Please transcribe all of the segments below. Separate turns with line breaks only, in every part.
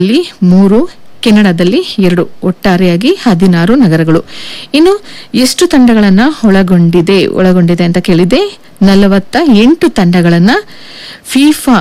ಅಲ್ಲಿ ಮೂರು ಕೆನಡಾದಲ್ಲಿ ಎರಡು ಒಟ್ಟಾರೆಯಾಗಿ ಹದಿನಾರು ನಗರಗಳು ಇನ್ನು ಎಷ್ಟು ತಂಡಗಳನ್ನ ಒಳಗೊಂಡಿದೆ ಒಳಗೊಂಡಿದೆ ಅಂತ ಕೇಳಿದೆ ನಲವತ್ತ ಎಂಟು ತಂಡಗಳನ್ನ ಫಿಫಾ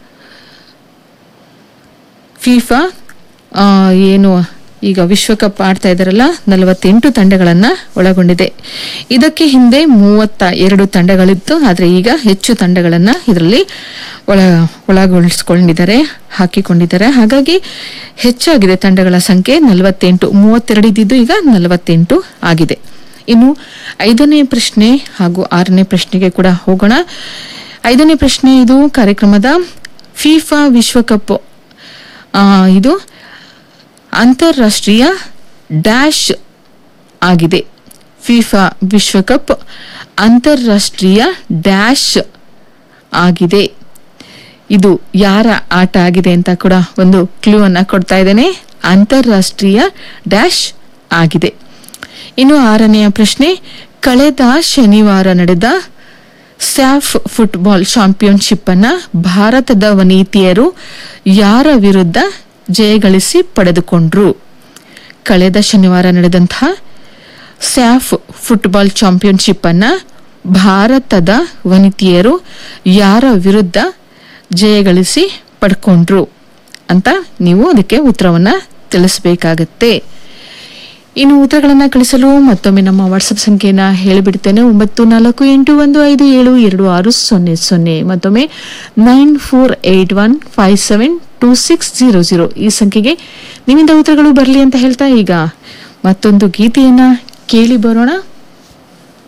ಫಿಫಾ ಆ, ಏನು ಈಗ ವಿಶ್ವಕಪ್ ಆಡ್ತಾ ಇದ್ದಾರಲ್ಲ ನಲವತ್ತೆಂಟು ತಂಡಗಳನ್ನ ಒಳಗೊಂಡಿದೆ ಇದಕ್ಕೆ ಹಿಂದೆ ಮೂವತ್ತ ಎರಡು ತಂಡಗಳಿತ್ತು ಆದರೆ ಈಗ ಹೆಚ್ಚು ತಂಡಗಳನ್ನ ಇದರಲ್ಲಿ ಒಳ ಒಳಗೊಳಿಸ್ಕೊಂಡಿದ್ದಾರೆ ಹಾಕಿಕೊಂಡಿದ್ದಾರೆ ಹಾಗಾಗಿ ಹೆಚ್ಚಾಗಿದೆ ತಂಡಗಳ ಸಂಖ್ಯೆ ನಲವತ್ತೆಂಟು ಮೂವತ್ತೆರಡು ಇದ್ದಿದ್ದು ಈಗ ನಲವತ್ತೆಂಟು ಆಗಿದೆ ಇನ್ನು ಐದನೇ ಪ್ರಶ್ನೆ ಹಾಗೂ ಆರನೇ ಪ್ರಶ್ನೆಗೆ ಕೂಡ ಹೋಗೋಣ ಐದನೇ ಪ್ರಶ್ನೆ ಇದು ಕಾರ್ಯಕ್ರಮದ ಫಿಫಾ ವಿಶ್ವಕಪ್ ಆ, ಇದು ಅಂತಾರಾಷ್ಟ್ರೀಯ ಡ್ಯಾಶ್ ಆಗಿದೆ ಫಿಫಾ ವಿಶ್ವಕಪ್ ಅಂತಾರಾಷ್ಟ್ರೀಯ ಡ್ಯಾಶ್ ಆಗಿದೆ ಇದು ಯಾರ ಆಟ ಆಗಿದೆ ಅಂತ ಕೂಡ ಒಂದು ಕ್ಲೂ ಅನ್ನ ಕೊಡ್ತಾ ಇದ್ದೇನೆ ಅಂತಾರಾಷ್ಟ್ರೀಯ ಡ್ಯಾಶ್ ಆಗಿದೆ ಇನ್ನು ಆರನೆಯ ಪ್ರಶ್ನೆ ಕಳೆದ ಶನಿವಾರ ನಡೆದ ಸ್ಯಾಫ್ ಫುಟ್ಬಾಲ್ ಚಾಂಪಿಯನ್ಶಿಪ್ ಅನ್ನ ಭಾರತದ ವನಿತೆಯರು ಯಾರ ವಿರುದ್ಧ ಜಯಗಳಿಸಿ ಪಡೆದುಕೊಂಡ್ರು ಕಳೆದ ಶನಿವಾರ ನಡೆದಂತಹ ಸ್ಯಾಫ್ ಫುಟ್ಬಾಲ್ ಚಾಂಪಿಯನ್ಶಿಪ್ ಅನ್ನ ಭಾರತದ ವನಿತೆಯರು ಯಾರ ವಿರುದ್ಧ ಜಯಗಳಿಸಿ ಪಡ್ಕೊಂಡ್ರು ಅಂತ ನೀವು ಅದಕ್ಕೆ ಉತ್ತರವನ್ನ ತಿಳಿಸಬೇಕಾಗತ್ತೆ ಇನ್ನು ಉತ್ತರಗಳನ್ನ ಕಳಿಸಲು ಮತ್ತೊಮ್ಮೆ ನಮ್ಮ ವಾಟ್ಸಪ್ ಸಂಖ್ಯೆನ ಹೇಳಿಬಿಡ್ತೇನೆ ಒಂಬತ್ತು ನಾಲ್ಕು ಎಂಟು ಒಂದು ಐದು ಏಳು ಎರಡು ಆರು ಸೊನ್ನೆ ಸೊನ್ನೆ ಮತ್ತೊಮ್ಮೆ nine four eight one five seven two six zero zero ಈ ಸಂಖ್ಯೆಗೆ ನಿಮ್ಮಿಂದ ಉತ್ತರಗಳು ಬರಲಿ ಅಂತ ಹೇಳ್ತಾ ಈಗ ಮತ್ತೊಂದು ಗೀತೆಯನ್ನ ಕೇಳಿ ಬರೋಣ